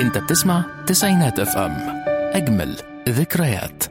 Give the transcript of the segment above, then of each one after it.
انت بتسمع تسعينات اف ام اجمل ذكريات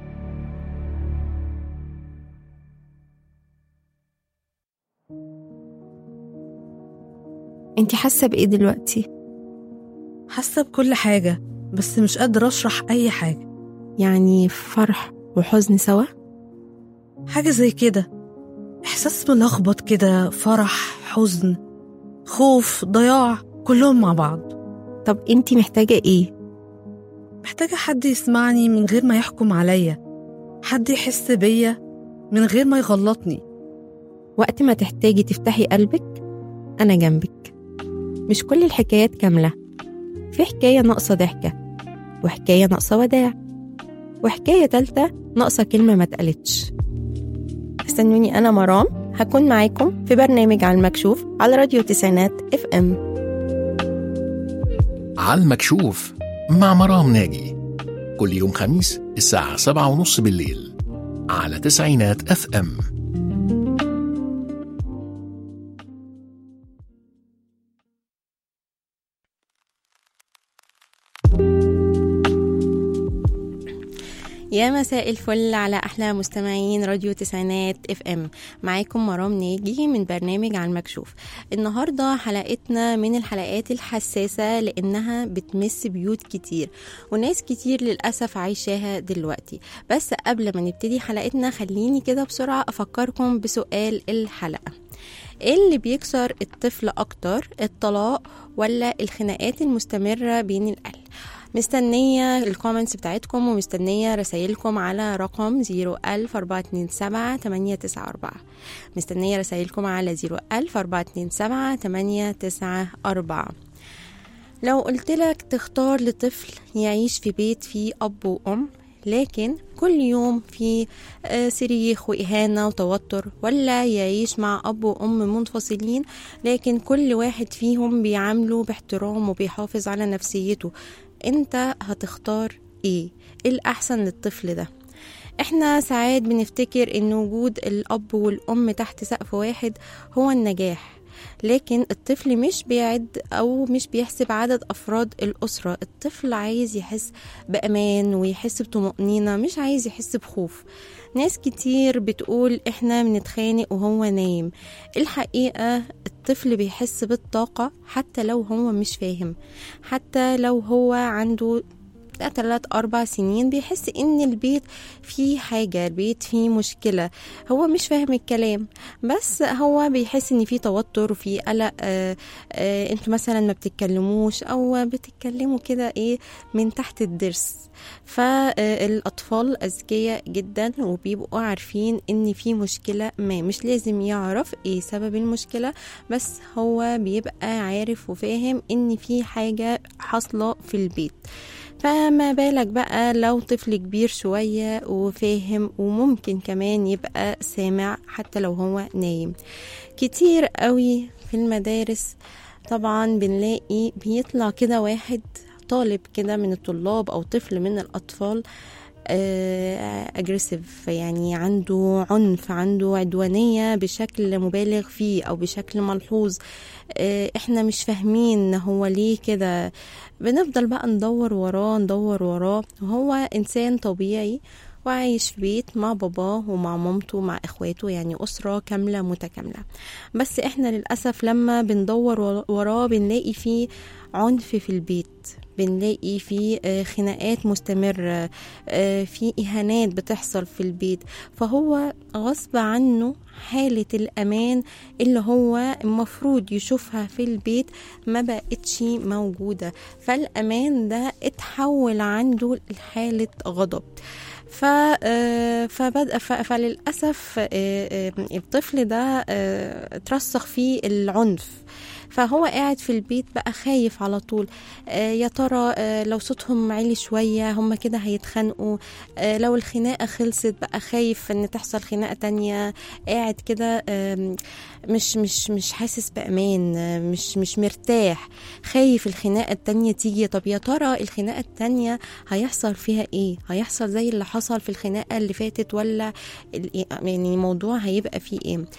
انتي حاسة بإيه دلوقتي؟ حاسة بكل حاجة بس مش قادرة أشرح أي حاجة يعني فرح وحزن سوا؟ حاجة زي كده إحساس ملخبط كده فرح حزن خوف ضياع كلهم مع بعض طب انتي محتاجة ايه؟ محتاجة حد يسمعني من غير ما يحكم عليا حد يحس بيا من غير ما يغلطني وقت ما تحتاجي تفتحي قلبك أنا جنبك مش كل الحكايات كاملة في حكاية ناقصة ضحكة وحكاية ناقصة وداع وحكاية تالتة ناقصة كلمة ما اتقالتش استنوني أنا مرام هكون معاكم في برنامج على المكشوف على راديو تسعينات اف ام على المكشوف مع مرام ناجي كل يوم خميس الساعة سبعة ونص بالليل على تسعينات اف ام يا مساء الفل على احلى مستمعين راديو تسعينات اف ام معاكم مرام ناجي من برنامج على المكشوف النهارده حلقتنا من الحلقات الحساسه لانها بتمس بيوت كتير وناس كتير للاسف عايشاها دلوقتي بس قبل ما نبتدي حلقتنا خليني كده بسرعه افكركم بسؤال الحلقه ايه اللي بيكسر الطفل اكتر الطلاق ولا الخناقات المستمره بين الاهل مستنية الكومنتس بتاعتكم ومستنية رسايلكم على رقم 01427 مستنية رسايلكم على 01427 لو قلت لك تختار لطفل يعيش في بيت فيه أب وأم لكن كل يوم في صريخ وإهانة وتوتر ولا يعيش مع أب وأم منفصلين لكن كل واحد فيهم بيعامله باحترام وبيحافظ على نفسيته انت هتختار ايه ايه الاحسن للطفل ده احنا ساعات بنفتكر ان وجود الاب والام تحت سقف واحد هو النجاح لكن الطفل مش بيعد او مش بيحسب عدد افراد الاسره الطفل عايز يحس بامان ويحس بطمانينه مش عايز يحس بخوف ناس كتير بتقول احنا بنتخانق وهو نايم الحقيقه الطفل بيحس بالطاقه حتى لو هو مش فاهم حتى لو هو عنده تلات أربع سنين بيحس إن البيت فيه حاجة البيت فيه مشكلة هو مش فاهم الكلام بس هو بيحس إن فيه توتر وفيه قلق آه آه انتوا مثلا ما بتتكلموش أو بتتكلموا كده إيه من تحت الضرس فالأطفال أذكياء جدا وبيبقوا عارفين إن في مشكلة ما مش لازم يعرف إيه سبب المشكلة بس هو بيبقى عارف وفاهم إن في حاجة حاصلة في البيت فما بالك بقى لو طفل كبير شوية وفاهم وممكن كمان يبقى سامع حتى لو هو نايم كتير قوي في المدارس طبعا بنلاقي بيطلع كده واحد طالب كده من الطلاب أو طفل من الأطفال اجريسيف يعني عنده عنف عنده عدوانية بشكل مبالغ فيه أو بشكل ملحوظ احنا مش فاهمين هو ليه كده بنفضل بقى ندور وراه ندور وراه وهو إنسان طبيعي وعايش في بيت مع باباه ومع مامته ومع اخواته يعني أسرة كاملة متكاملة بس احنا للأسف لما بندور وراه بنلاقي فيه عنف في البيت بنلاقي في خناقات مستمرة في إهانات بتحصل في البيت فهو غصب عنه حالة الأمان اللي هو المفروض يشوفها في البيت ما بقتش موجودة فالأمان ده اتحول عنده لحالة غضب ف فبدأ فللأسف الطفل ده اترسخ فيه العنف فهو قاعد في البيت بقى خايف على طول آه يا ترى آه لو صوتهم عالي شوية هم كده هيتخانقوا آه لو الخناقة خلصت بقى خايف ان تحصل خناقة تانية قاعد كده مش مش مش حاسس بأمان مش مش مرتاح خايف الخناقة التانية تيجي طب يا ترى الخناقة التانية هيحصل فيها ايه هيحصل زي اللي حصل في الخناقة اللي فاتت ولا يعني الموضوع هيبقى فيه ايه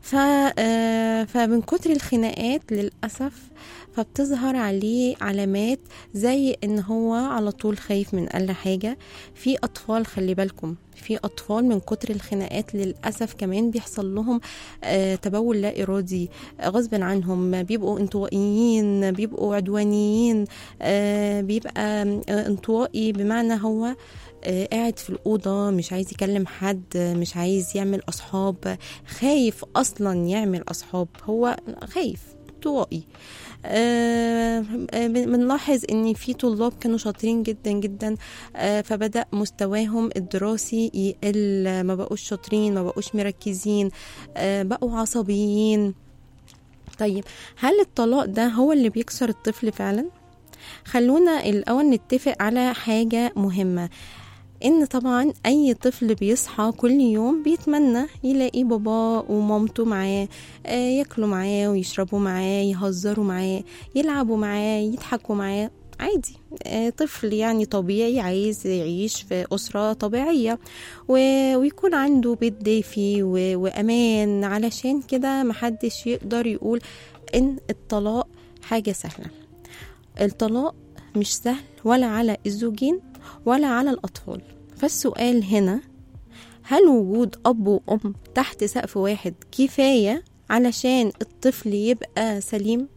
ف آه، فمن كتر الخناقات للأسف فبتظهر عليه علامات زي ان هو على طول خايف من اقل حاجة في اطفال خلي بالكم في اطفال من كتر الخناقات للاسف كمان بيحصل لهم آه تبول لا ارادي آه، غصب عنهم بيبقوا انطوائيين بيبقوا عدوانيين آه بيبقى آه، انطوائي بمعنى هو آه، قاعد في الأوضة مش عايز يكلم حد آه، مش عايز يعمل أصحاب آه، خايف أصلا يعمل أصحاب هو خايف انطوائي آه، آه، بنلاحظ ان في طلاب كانوا شاطرين جدا جدا آه، فبدا مستواهم الدراسي يقل ما بقوش شاطرين ما بقوش مركزين آه، بقوا عصبيين طيب هل الطلاق ده هو اللي بيكسر الطفل فعلا خلونا الاول نتفق على حاجه مهمه ان طبعا اي طفل بيصحى كل يوم بيتمنى يلاقي باباه ومامته معاه آه، ياكلوا معاه ويشربوا معاه يهزروا معاه يلعبوا معاه يضحكوا معاه عادي آه، طفل يعني طبيعي عايز يعيش في أسرة طبيعية و- ويكون عنده بيت دافي و- وأمان علشان كده محدش يقدر يقول إن الطلاق حاجة سهلة الطلاق مش سهل ولا على الزوجين ولا على الأطفال فالسؤال هنا هل وجود أب وأم تحت سقف واحد كفاية علشان الطفل يبقى سليم؟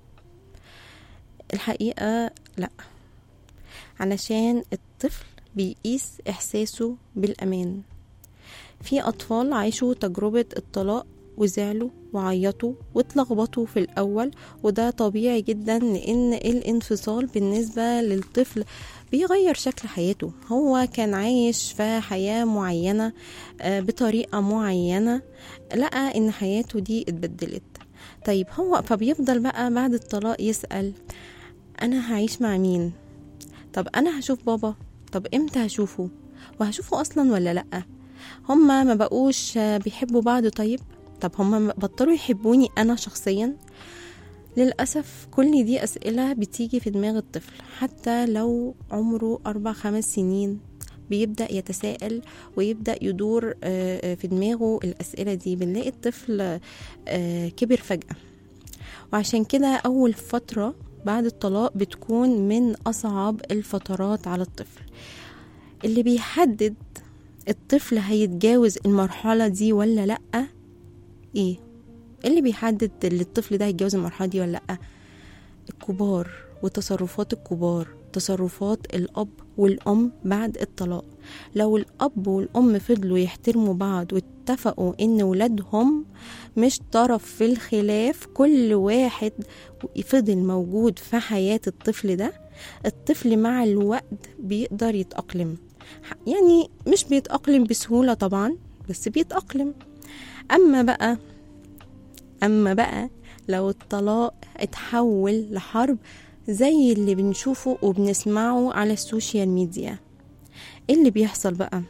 الحقيقة لأ علشان الطفل بيقيس إحساسه بالأمان في أطفال عاشوا تجربة الطلاق وزعلوا وعيطوا واتلخبطوا في الأول وده طبيعي جدا لأن الانفصال بالنسبة للطفل بيغير شكل حياته هو كان عايش في حياة معينة آه، بطريقة معينة لقى إن حياته دي اتبدلت طيب هو فبيفضل بقى بعد الطلاق يسأل أنا هعيش مع مين طب أنا هشوف بابا طب إمتى هشوفه وهشوفه أصلا ولا لأ هما ما بقوش آه، بيحبوا بعض طيب طب هما بطلوا يحبوني أنا شخصيا للأسف كل دي أسئلة بتيجي في دماغ الطفل حتى لو عمره أربع خمس سنين بيبدأ يتساءل ويبدأ يدور آه، آه، في دماغه الأسئلة دي بنلاقي الطفل آه، كبر فجأة وعشان كده أول فترة بعد الطلاق بتكون من أصعب الفترات على الطفل اللي بيحدد الطفل هيتجاوز المرحلة دي ولا لأ إيه اللي بيحدد اللي الطفل ده هيتجاوز المرحلة دي ولا لأ الكبار وتصرفات الكبار تصرفات الأب والأم بعد الطلاق لو الأب والأم فضلوا يحترموا بعض واتفقوا إن ولادهم مش طرف في الخلاف كل واحد فضل موجود في حياة الطفل ده الطفل مع الوقت بيقدر يتأقلم يعني مش بيتأقلم بسهولة طبعا بس بيتأقلم أما بقى أما بقى لو الطلاق اتحول لحرب زي اللي بنشوفه وبنسمعه على السوشيال ميديا ايه اللي بيحصل بقى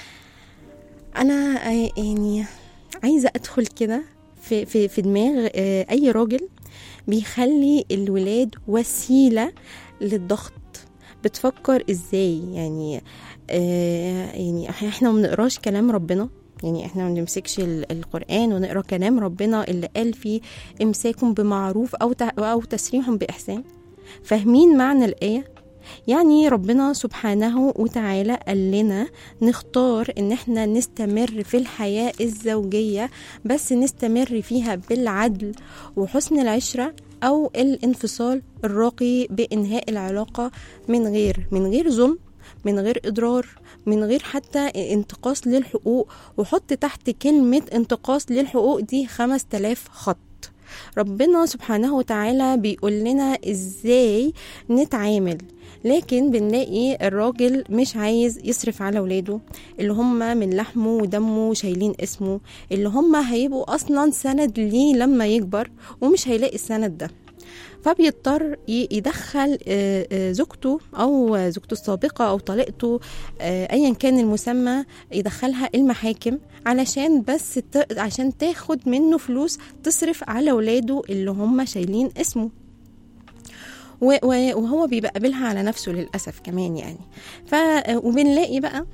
انا آه، يعني عايزه ادخل كده في في في دماغ آه، اي راجل بيخلي الولاد وسيله للضغط بتفكر ازاي يعني آه يعني احنا ما بنقراش كلام ربنا يعني احنا ما بنمسكش ال- القرآن ونقرا كلام ربنا اللي قال فيه امساكم بمعروف او ت- او تسريح باحسان فاهمين معنى الآية يعني ربنا سبحانه وتعالى قال لنا نختار ان احنا نستمر في الحياة الزوجية بس نستمر فيها بالعدل وحسن العشرة او الانفصال الراقي بانهاء العلاقة من غير من غير ظلم من غير اضرار من غير حتى انتقاص للحقوق وحط تحت كلمة انتقاص للحقوق دي خمس تلاف خط ربنا سبحانه وتعالى بيقول لنا ازاي نتعامل لكن بنلاقي الراجل مش عايز يصرف على ولاده اللي هم من لحمه ودمه شايلين اسمه اللي هم هيبقوا اصلا سند ليه لما يكبر ومش هيلاقي السند ده فبيضطر ي- يدخل آه، آه، زوجته او زوجته السابقه او طليقته آه، ايا كان المسمى يدخلها المحاكم علشان بس ت- عشان تاخد منه فلوس تصرف على ولاده اللي هم شايلين اسمه و- و- وهو بيبقى قابلها على نفسه للاسف كمان يعني ف وبنلاقي بقى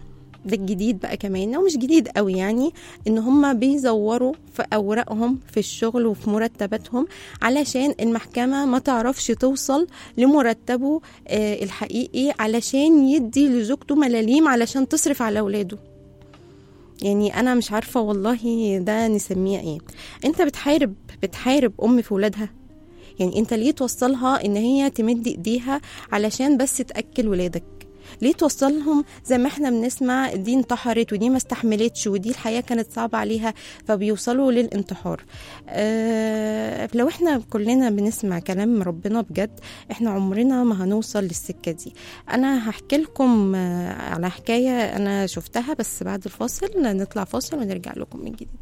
ده الجديد بقى كمان او مش جديد قوي يعني ان هم بيزوروا في اوراقهم في الشغل وفي مرتباتهم علشان المحكمه ما تعرفش توصل لمرتبه آه، الحقيقي علشان يدي لزوجته ملاليم علشان تصرف على اولاده يعني انا مش عارفه والله ده نسميه ايه انت بتحارب بتحارب ام في ولادها يعني انت ليه توصلها ان هي تمد ايديها علشان بس تاكل ولادك ليه توصلهم زي ما احنا بنسمع دي انتحرت ودي ما استحملتش ودي الحياة كانت صعبة عليها فبيوصلوا للانتحار اه لو احنا كلنا بنسمع كلام ربنا بجد احنا عمرنا ما هنوصل للسكة دي انا هحكي لكم آه، على حكاية انا شفتها بس بعد الفاصل نطلع فاصل ونرجع لكم من جديد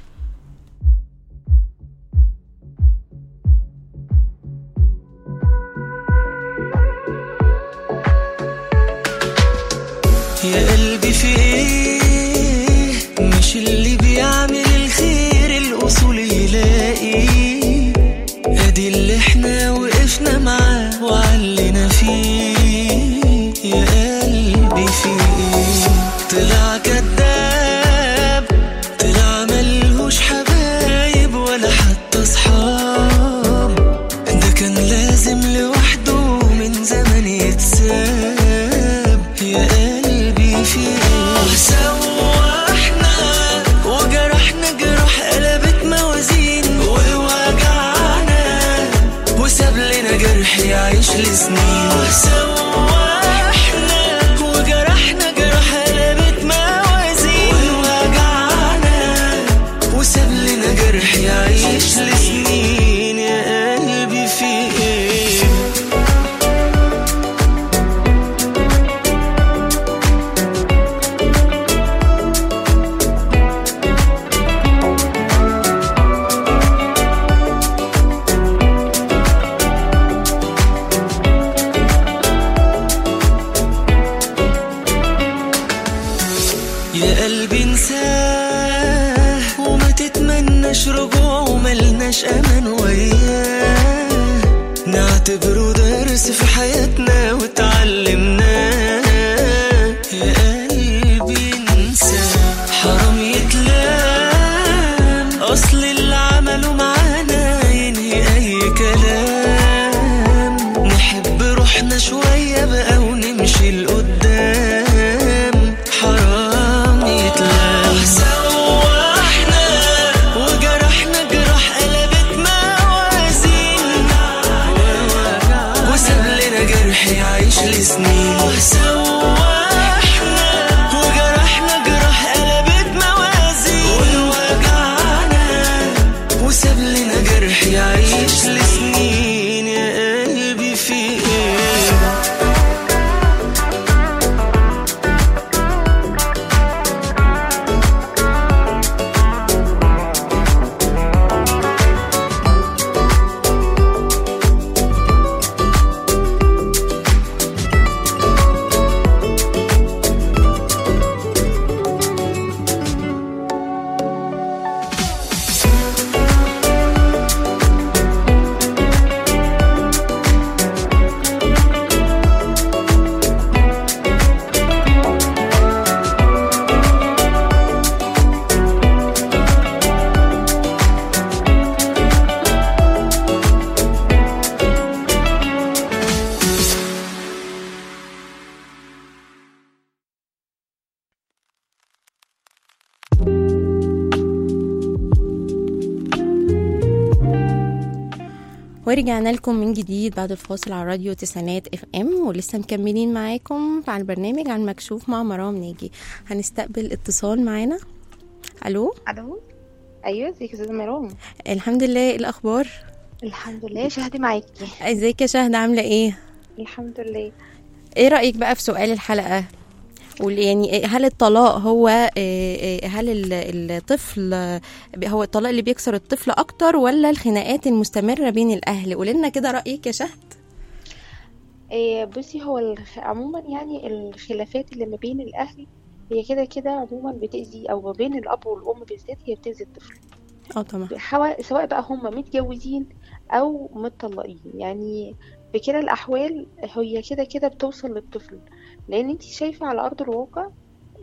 يا قلبي في ايه مش اللي بيعمل الخير الاصول يلاقي ادي اللي احنا وقفنا معاه وعلينا فيه يا قلبي في ايه طلع كداب طلع ملهوش حبايب ولا حتى اصحاب ده كان لازم لوحده من زمان يتساب يا قلبي في ايه سوحنا وجرحنا جرح قلبت موازين ووجعنا وساب لنا جرح يعيش لسنين سوحنا وجرحنا جرح قلبت موازين ووجعنا وساب لنا جرح يعيش لسنين يا قلبي في ايه يا قلبي انساه وما تتمناش رجوع وملناش امان وياه نعتبره درس في حياتنا وتعلمناه يا قلبي انساه حرام يتلام اصل اللي عمله معانا ينهي اي كلام نحب روحنا شوية بقى ونمشي لقدام حرام يتلام سوحنا وجرحنا جرح قلبت موازين وساب لنا جرح يعيش لسنين سوحنا وجرحنا جرح قلبت موازين ووجعنا وساب لنا جرح يعيش لسنين يا قلبي في ايه ورجعنا لكم من جديد بعد الفاصل على راديو تسعينات اف ام ولسه مكملين معاكم على البرنامج عن مكشوف مع مرام ناجي هنستقبل اتصال معانا الو الو ايوه ازيك يا استاذه مرام الحمد لله إيه الاخبار الحمد لله شهدي معاكي ازيك يا شهد عامله ايه الحمد لله ايه رايك بقى في سؤال الحلقه وال- يعني هل الطلاق هو آه، آه، هل ال- الطفل آه، هو الطلاق اللي بيكسر الطفل اكتر ولا الخناقات المستمره بين الاهل قولي لنا كده رايك يا شهد إيه بصي هو الخ... عموما يعني الخلافات اللي ما بين الاهل هي كده كده عموما بتأذي او ما بين الاب والام بالذات هي بتأذي الطفل اه طبعا حوا... سواء بقى هم متجوزين او متطلقين يعني في كلا الاحوال هي كده كده بتوصل للطفل لان انت شايفه على ارض الواقع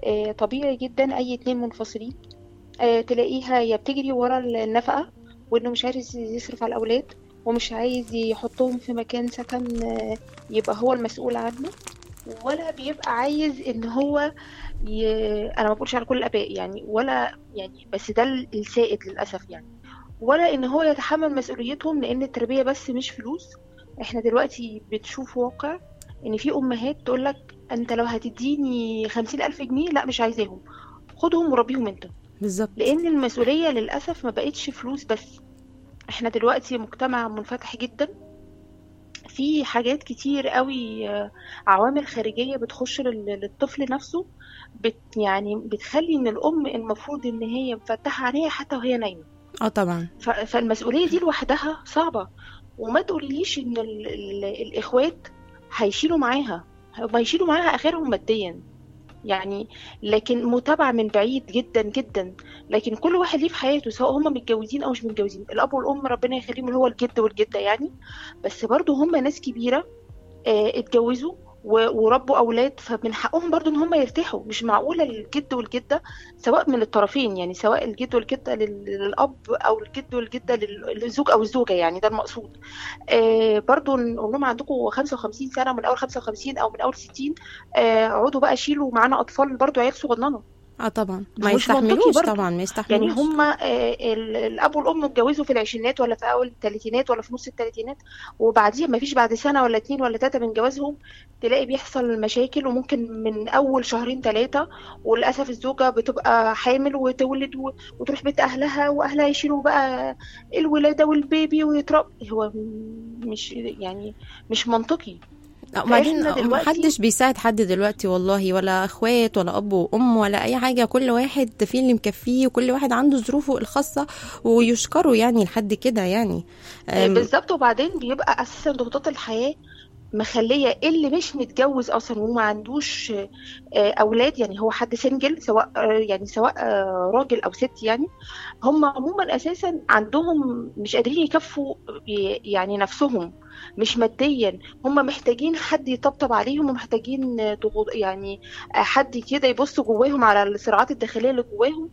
آه، طبيعي جدا اي اتنين منفصلين آه، تلاقيها يا بتجري ورا النفقة وانه مش عايز يصرف على الاولاد ومش عايز يحطهم في مكان سكن آه، يبقى هو المسؤول عنه ولا بيبقى عايز ان هو ي... انا ما بقولش على كل الاباء يعني ولا يعني بس ده السائد للاسف يعني ولا ان هو يتحمل مسؤوليتهم لان التربية بس مش فلوس احنا دلوقتي بتشوف واقع ان في امهات تقول لك انت لو هتديني خمسين الف جنيه لا مش عايزاهم خدهم وربيهم انت بالظبط لان المسؤولية للأسف ما بقتش فلوس بس احنا دلوقتي مجتمع منفتح جدا في حاجات كتير قوي آه، عوامل خارجية بتخش لل- للطفل نفسه بت يعني بتخلي ان الام المفروض ان هي مفتحة عينيها حتى وهي نايمة اه طبعا ف- فالمسؤولية دي لوحدها صعبة وما تقوليليش ان ال ال الاخوات هيشيلوا معاها ما يشيلوا معاها اخرهم ماديا يعني لكن متابعة من بعيد جدا جدا لكن كل واحد ليه في حياته سواء هم متجوزين او مش متجوزين الاب والام ربنا يخليهم اللي هو الجد والجدة يعني بس برضو هم ناس كبيرة آه، اتجوزوا و- وربوا اولاد فمن حقهم برضو ان هم يرتاحوا مش معقوله الجد والجده سواء من الطرفين يعني سواء الجد والجده لل- للاب او الجد والجده لل- للزوج او الزوجه يعني ده المقصود آه برضو نقول لهم عندكم 55 سنه من اول 55 او من اول 60 آه اقعدوا بقى شيلوا معانا اطفال برضو عيال صغننه اه طبعا ما ما هوش منطقي يستحملوش برضه. طبعا ما يستحملوش يعني هم الاب والام اتجوزوا في العشرينات ولا في اول الثلاثينات ولا في نص الثلاثينات وبعديها ما فيش بعد سنه ولا اتنين ولا تلاته من جوازهم تلاقي بيحصل مشاكل وممكن من اول شهرين ثلاثه وللاسف الزوجه بتبقى حامل وتولد و- وتروح بيت اهلها واهلها يشيلوا بقى الولاده والبيبي ويتربى هو م- مش يعني مش منطقي لا، وبعدين فإحنا دلوقتي- محدش بيساعد حد دلوقتي والله ولا اخوات ولا اب وام ولا اي حاجه كل واحد في اللي مكفيه وكل واحد عنده ظروفه الخاصه ويشكروا يعني لحد كده يعني أم، بالظبط وبعدين بيبقى اساسا ضغوطات الحياه مخليه اللي مش متجوز اصلا وما عندوش آه، اولاد يعني هو حد سنجل سواء آه، يعني سواء آه، راجل او ست يعني هم عموما اساسا عندهم مش قادرين يكفوا ي- يعني نفسهم مش ماديا هم محتاجين حد يطبطب عليهم ومحتاجين آه، ضغوط يعني آه، حد كده يبص جواهم على الصراعات الداخليه اللي جواهم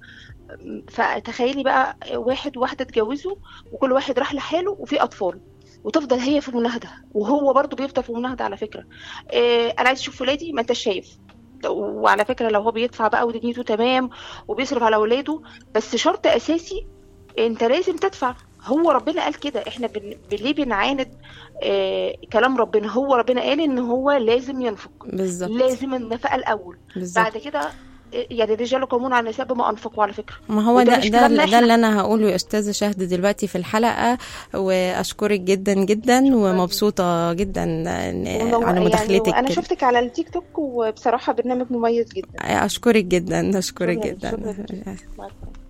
فتخيلي بقى واحد وواحده اتجوزوا وكل واحد راح لحاله وفي اطفال وتفضل هي في المناهده وهو برضه بيفضل في المناهده على فكره إيه انا عايز اشوف ولادي ما انت شايف وعلى فكره لو هو بيدفع بقى ودنيته تمام وبيصرف على اولاده بس شرط اساسي انت لازم تدفع هو ربنا قال كده احنا بن... ليه بنعاند آه كلام ربنا هو ربنا قال ان هو لازم ينفق بالظبط لازم النفقه الاول بالظبط بعد كده آه، يعني الرجال قوامون على النساء بما انفقوا على فكره ما هو وده ده مش ده, كلامنا ده إحنا. اللي انا هقوله يا استاذه شهد دلوقتي في الحلقه واشكرك جدا جدا ومبسوطه جدا إن- ونو- على مداخلتك يعني انا كده. شفتك على التيك توك وبصراحه برنامج مميز جدا اشكرك جدا اشكرك شكراً، جدا شكراً جداً. مع السلامة.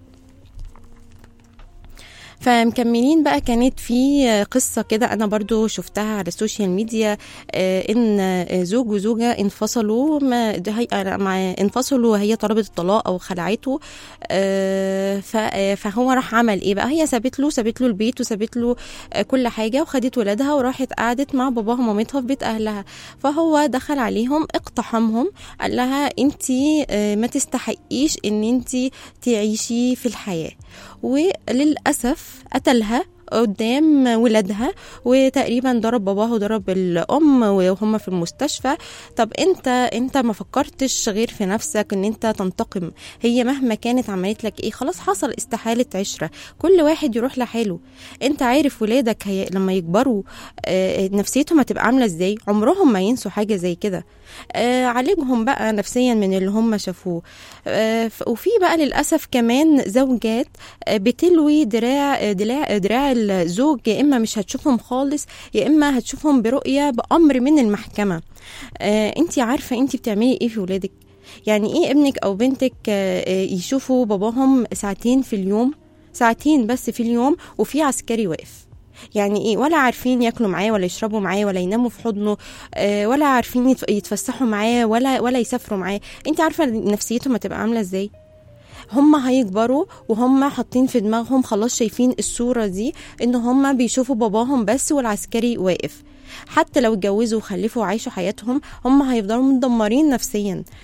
فمكملين بقى كانت في قصة كده أنا برضو شفتها على السوشيال ميديا آه، إن زوج وزوجة انفصلوا ما ده هي مع انفصلوا وهي طلبت الطلاق أو خلعته آه، ف- آه، فهو راح عمل إيه بقى هي سابت له سابت له البيت وسابت له آه، كل حاجة وخدت ولادها وراحت قعدت مع باباها ومامتها في بيت أهلها فهو دخل عليهم اقتحمهم قال لها انتي آه، ما تستحقيش ان انتي تعيشي في الحياة وللأسف قتلها قدام ولادها وتقريبا ضرب باباها وضرب الام وهم في المستشفى طب انت انت ما فكرتش غير في نفسك ان انت تنتقم هي مهما كانت عملت لك ايه خلاص حصل استحاله عشره كل واحد يروح لحاله انت عارف ولادك هي لما يكبروا آه، نفسيتهم هتبقى عامله ازاي عمرهم ما ينسوا حاجه زي كده آه، عالجهم بقى نفسيا من اللي هم شافوه آه، ف- وفي بقى للاسف كمان زوجات آه، بتلوي دراع آه، دراع دراع الزوج يا اما مش هتشوفهم خالص يا اما هتشوفهم برؤيه بامر من المحكمه انت عارفه انت بتعملي ايه في ولادك يعني ايه ابنك او بنتك آه، آه، يشوفوا باباهم ساعتين في اليوم ساعتين بس في اليوم وفي عسكري واقف يعني ايه ولا عارفين ياكلوا معاه ولا يشربوا معاه ولا يناموا في حضنه آه، ولا عارفين يتف- يتفسحوا معاه ولا ولا يسافروا معاه انت عارفه نفسيتهم هتبقى عامله ازاي هم هيكبروا وهم حاطين في دماغهم خلاص شايفين الصورة دي ان هم بيشوفوا باباهم بس والعسكري واقف حتى لو اتجوزوا وخلفوا وعايشوا حياتهم هم هيفضلوا مدمرين نفسيا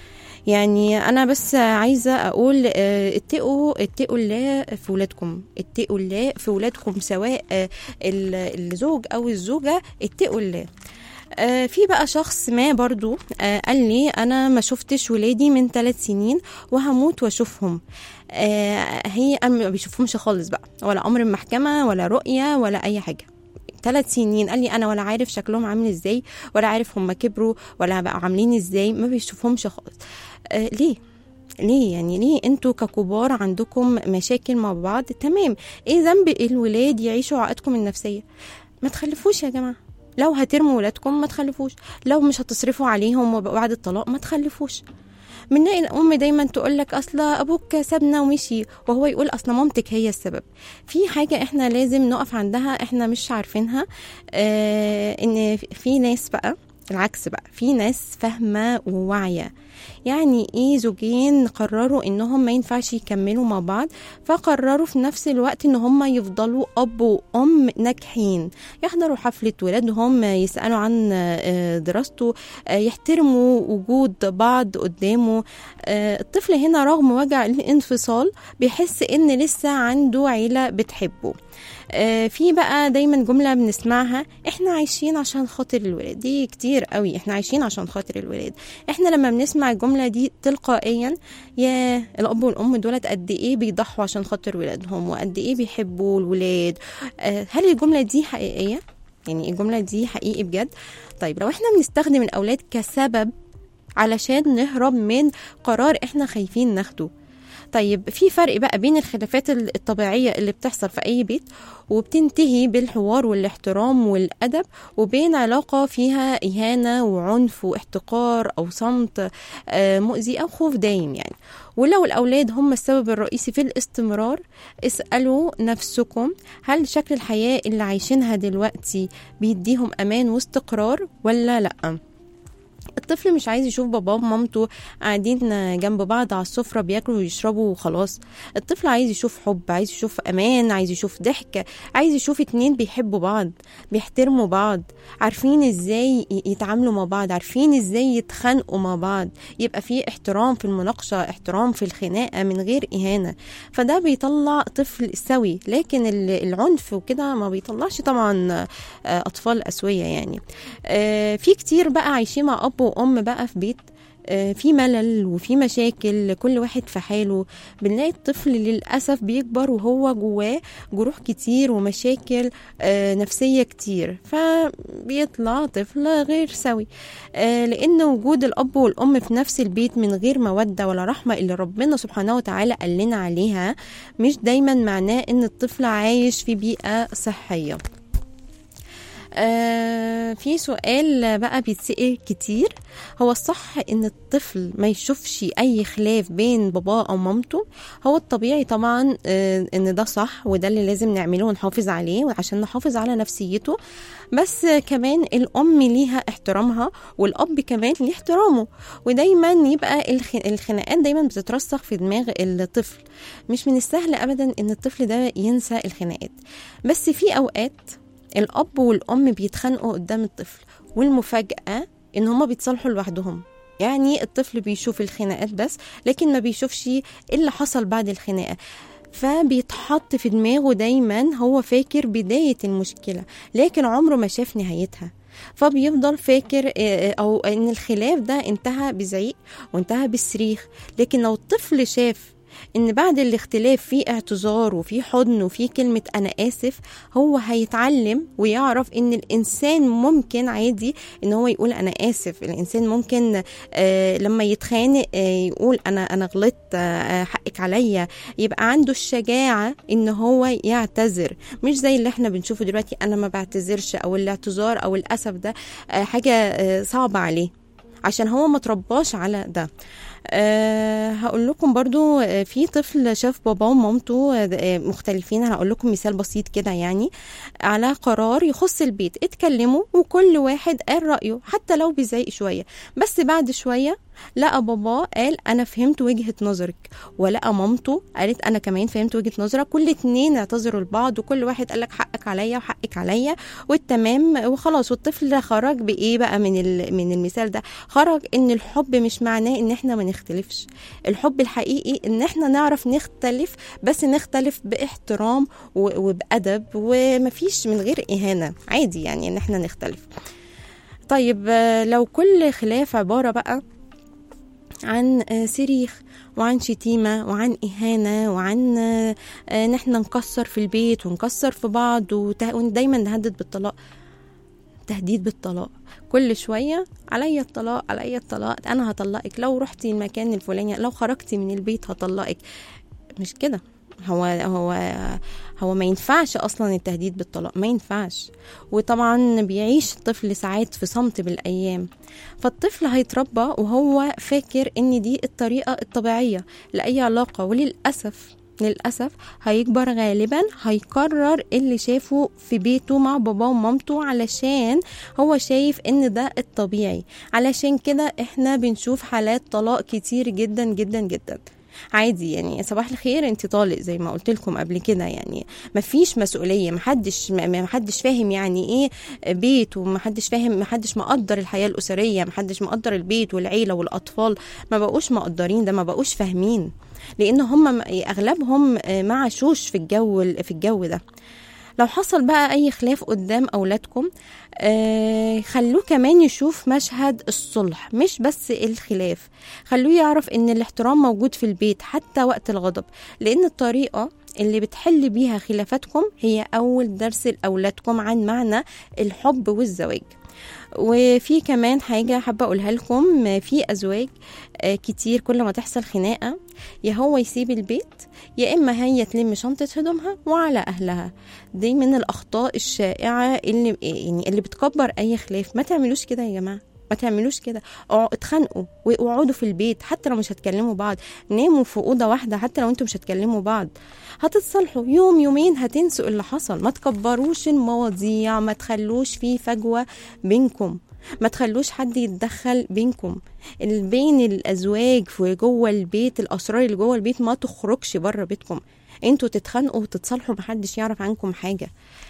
يعني انا بس عايزه اقول آه، اتقوا اتقوا الله في ولادكم اتقوا الله في ولادكم سواء آه، ال- الزوج او الزوجه اتقوا الله آه، في بقى شخص ما برضو آه، قال لي انا ما شفتش ولادي من ثلاث سنين وهموت واشوفهم آه، هي انا ما بيشوفهمش خالص بقى ولا امر المحكمه ولا رؤيه ولا اي حاجه ثلاث سنين قال لي انا ولا عارف شكلهم عامل ازاي ولا عارف هم كبروا ولا بقوا عاملين ازاي ما بيشوفهمش خالص آه ليه ليه يعني ليه انتوا ككبار عندكم مشاكل مع بعض تمام ايه ذنب الولاد يعيشوا عقدكم النفسيه ما تخلفوش يا جماعه لو هترموا ولادكم ما تخلفوش لو مش هتصرفوا عليهم بعد الطلاق ما تخلفوش بنلاقي الام دايما تقول لك اصل ابوك سابنا ومشي وهو يقول اصل مامتك هي السبب في حاجه احنا لازم نقف عندها احنا مش عارفينها آه ان في ناس بقى العكس بقى في ناس فاهمه وواعيه يعني ايه زوجين قرروا انهم ما ينفعش يكملوا مع بعض فقرروا في نفس الوقت ان هم يفضلوا اب وام ناجحين يحضروا حفله ولادهم يسالوا عن آه، دراسته آه، يحترموا وجود بعض قدامه آه، الطفل هنا رغم وجع الانفصال بيحس ان لسه عنده عيله بتحبه آه، في بقى دايما جمله بنسمعها احنا عايشين عشان خاطر الولاد دي كتير قوي احنا عايشين عشان خاطر الولاد احنا لما بنسمع الجمله دي تلقائيا يا الاب والام دولت قد ايه بيضحوا عشان خاطر ولادهم وقد ايه بيحبوا الولاد آه، هل الجمله دي حقيقيه يعني الجمله دي حقيقي بجد طيب لو احنا بنستخدم الاولاد كسبب علشان نهرب من قرار احنا خايفين ناخده طيب في فرق بقى بين الخلافات الطبيعية اللي بتحصل في أي بيت وبتنتهي بالحوار والاحترام والأدب وبين علاقة فيها إهانة وعنف واحتقار أو صمت آه، مؤذي أو خوف دايم يعني ولو الأولاد هم السبب الرئيسي في الاستمرار اسألوا نفسكم هل شكل الحياة اللي عايشينها دلوقتي بيديهم أمان واستقرار ولا لأ؟ الطفل مش عايز يشوف باباه ومامته قاعدين جنب بعض على السفرة بياكلوا ويشربوا وخلاص الطفل عايز يشوف حب عايز يشوف أمان عايز يشوف ضحك عايز يشوف اتنين بيحبوا بعض بيحترموا بعض عارفين ازاي ي- يتعاملوا مع بعض عارفين ازاي يتخانقوا مع بعض يبقى في احترام في المناقشة احترام في الخناقة من غير إهانة فده بيطلع طفل سوي لكن ال- العنف وكده ما بيطلعش طبعا آه، أطفال أسوية يعني آه، في كتير بقى عايشين مع اب وام بقى في بيت آه، في ملل وفي مشاكل كل واحد في حاله بنلاقي الطفل للأسف بيكبر وهو جواه جروح كتير ومشاكل آه، نفسية كتير فبيطلع طفل غير سوي آه، لأن وجود الأب والأم في نفس البيت من غير مودة ولا رحمة اللي ربنا سبحانه وتعالى قال لنا عليها مش دايما معناه إن الطفل عايش في بيئة صحية آه في سؤال بقى بيتسأل كتير هو الصح ان الطفل ما يشوفش اي خلاف بين باباه او مامته هو الطبيعي طبعا آه ان ده صح وده اللي لازم نعمله ونحافظ عليه وعشان نحافظ على نفسيته بس كمان الام ليها احترامها والاب كمان ليه احترامه ودايما يبقى الخ- الخناقات دايما بتترسخ في دماغ الطفل مش من السهل ابدا ان الطفل ده ينسى الخناقات بس في اوقات الأب والأم بيتخانقوا قدام الطفل والمفاجأة إن هما بيتصالحوا لوحدهم يعني الطفل بيشوف الخناقات بس لكن ما بيشوفش إيه اللي حصل بعد الخناقة فبيتحط في دماغه دايما هو فاكر بداية المشكلة لكن عمره ما شاف نهايتها فبيفضل فاكر آه، او ان الخلاف ده انتهى بزعيق وانتهى بالصريخ لكن لو الطفل شاف ان بعد الاختلاف في اعتذار وفي حضن وفي كلمة انا اسف هو هيتعلم ويعرف ان الانسان ممكن عادي ان هو يقول انا اسف الانسان ممكن آه لما يتخانق آه يقول انا انا غلطت آه حقك عليا يبقى عنده الشجاعة ان هو يعتذر مش زي اللي احنا بنشوفه دلوقتي انا ما بعتذرش او الاعتذار او الاسف ده آه حاجة آه صعبة عليه عشان هو ما ترباش على ده أه هقول لكم برضو آه، في طفل شاف باباه ومامته آه، مختلفين انا هقول لكم مثال بسيط كده يعني على قرار يخص البيت اتكلموا وكل واحد قال رأيه حتى لو بيزعق شوية بس بعد شوية لقى باباه قال انا فهمت وجهة نظرك ولقى مامته قالت انا كمان فهمت وجهة نظرك كل اتنين اعتذروا لبعض وكل واحد قال لك حقك عليا وحقك عليا والتمام وخلاص والطفل خرج بايه بقى من ال- من المثال ده خرج ان الحب مش معناه ان احنا ما نختلفش الحب الحقيقي ان احنا نعرف نختلف بس نختلف باحترام و- وبأدب ومفيش من غير إهانة عادي يعني ان احنا نختلف طيب آه، لو كل خلاف عبارة بقى عن آه، صريخ وعن شتيمة وعن إهانة وعن آه، آه، إن احنا نكسر في البيت ونكسر في بعض وت- ودايما نهدد بالطلاق تهديد بالطلاق كل شوية عليا الطلاق عليا الطلاق أنا هطلقك لو رحتي المكان الفلاني لو خرجتي من البيت هطلقك مش كده هو هو هو ما ينفعش اصلا التهديد بالطلاق ما ينفعش وطبعا بيعيش الطفل ساعات في صمت بالايام فالطفل هيتربى وهو فاكر ان دي الطريقه الطبيعيه لاي علاقه وللاسف للأسف هيكبر غالبا هيكرر اللي شافه في بيته مع باباه ومامته علشان هو شايف ان ده الطبيعي علشان كده احنا بنشوف حالات طلاق كتير جدا جدا جدا عادي يعني صباح الخير انت طالق زي ما قلت لكم قبل كده يعني مفيش مسؤوليه محدش محدش فاهم يعني ايه بيت ومحدش فاهم محدش مقدر الحياه الاسريه محدش مقدر البيت والعيله والاطفال ما بقوش مقدرين ده ما بقوش فاهمين لان هم اغلبهم ما عاشوش في الجو في الجو ده لو حصل بقى اي خلاف قدام اولادكم آه خلوه كمان يشوف مشهد الصلح مش بس الخلاف خلوه يعرف ان الاحترام موجود في البيت حتى وقت الغضب لان الطريقه اللي بتحل بيها خلافاتكم هي اول درس لاولادكم عن معنى الحب والزواج وفي كمان حاجة حابة أقولها لكم في أزواج آه، كتير كل ما تحصل خناقة يا هو يسيب البيت يا إما هي تلم شنطة هدومها وعلى أهلها دي من الأخطاء الشائعة اللي يعني اللي بتكبر أي خلاف ما تعملوش كده يا جماعة ما تعملوش كده اقعوا- اتخانقوا واقعدوا في البيت حتى لو مش هتكلموا بعض ناموا في اوضه واحده حتى لو انتوا مش هتكلموا بعض هتتصالحوا يوم يومين هتنسوا اللي حصل ما تكبروش المواضيع ما تخلوش في فجوه بينكم ما تخلوش حد يتدخل بينكم ال- بين الازواج في جوه البيت الاسرار اللي جوه البيت ما تخرجش بره بيتكم انتوا تتخانقوا وتتصالحوا محدش يعرف عنكم حاجه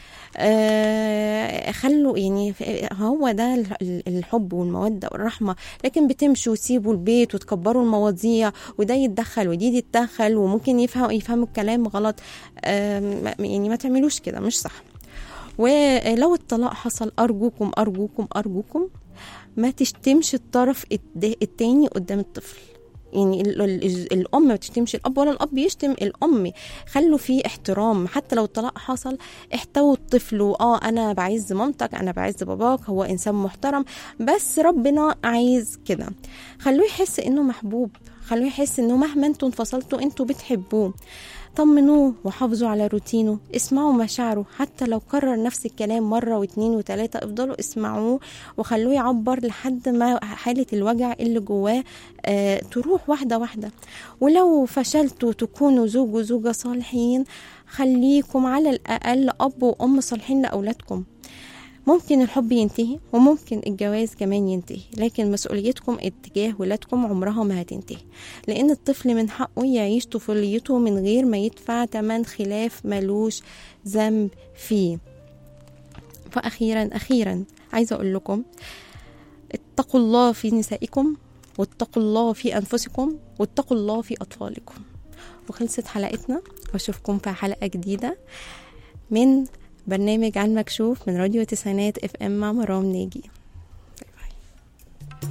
آه خلوا يعني ف- هو ده ال- ال- الحب والمودة والرحمة لكن بتمشوا وتسيبوا البيت وتكبروا المواضيع وده يتدخل ودي تتدخل وممكن يفهم يفهموا الكلام غلط آه ما- يعني ما تعملوش كده مش صح ولو الطلاق حصل أرجوكم أرجوكم أرجوكم ما تشتمش الطرف الد- التاني قدام الطفل يعني ال- ال- الام ما تشتمش الاب ولا الاب يشتم الام خلوا فيه احترام حتى لو الطلاق حصل احتووا الطفل اه انا بعز مامتك انا بعز باباك هو انسان محترم بس ربنا عايز كده خلوه يحس انه محبوب خلوه يحس انه مهما انتوا انفصلتوا انتوا بتحبوه طمنوه وحافظوا على روتينه اسمعوا مشاعره حتى لو كرر نفس الكلام مرة واتنين وتلاتة افضلوا اسمعوه وخلوه يعبر لحد ما حالة الوجع اللي جواه آه تروح واحدة واحدة ولو فشلتوا تكونوا زوج وزوجة صالحين خليكم على الأقل أب وأم صالحين لأولادكم ممكن الحب ينتهي وممكن الجواز كمان ينتهي لكن مسؤوليتكم اتجاه ولادكم عمرها ما هتنتهي لأن الطفل من حقه يعيش طفوليته من غير ما يدفع تمن خلاف ملوش ذنب فيه فأخيرا أخيرا عايزة أقول لكم اتقوا الله في نسائكم واتقوا الله في أنفسكم واتقوا الله في أطفالكم وخلصت حلقتنا واشوفكم في حلقة جديدة من برنامج عن مكشوف من راديو تسعينات اف ام مع مرام ناجي باي باي.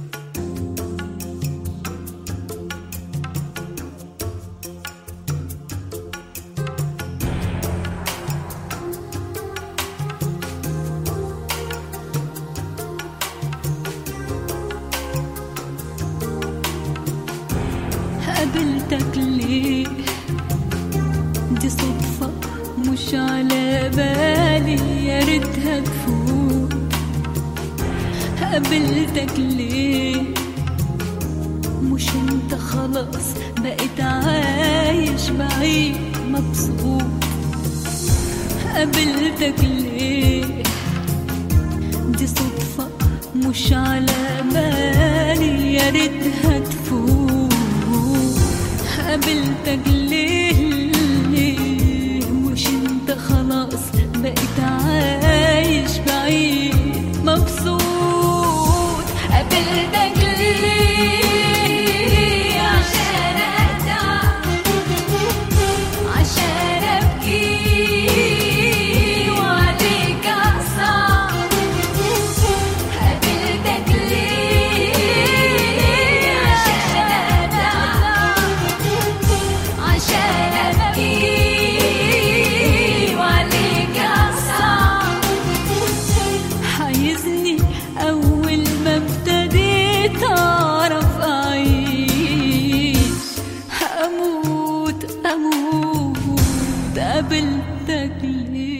قابلتك ليه دي صدفة مش على بالي يا ريتها تفوت قابلتك ليه مش انت خلاص بقيت عايش بعيد مبسوط قابلتك ليه دي صدفة مش على بالي يا ريتها تفوت قابلتك ليه ليه مش انت خلاص بقيت عايش بعيد مبسوط قابلتك ليه استقبلتك ليه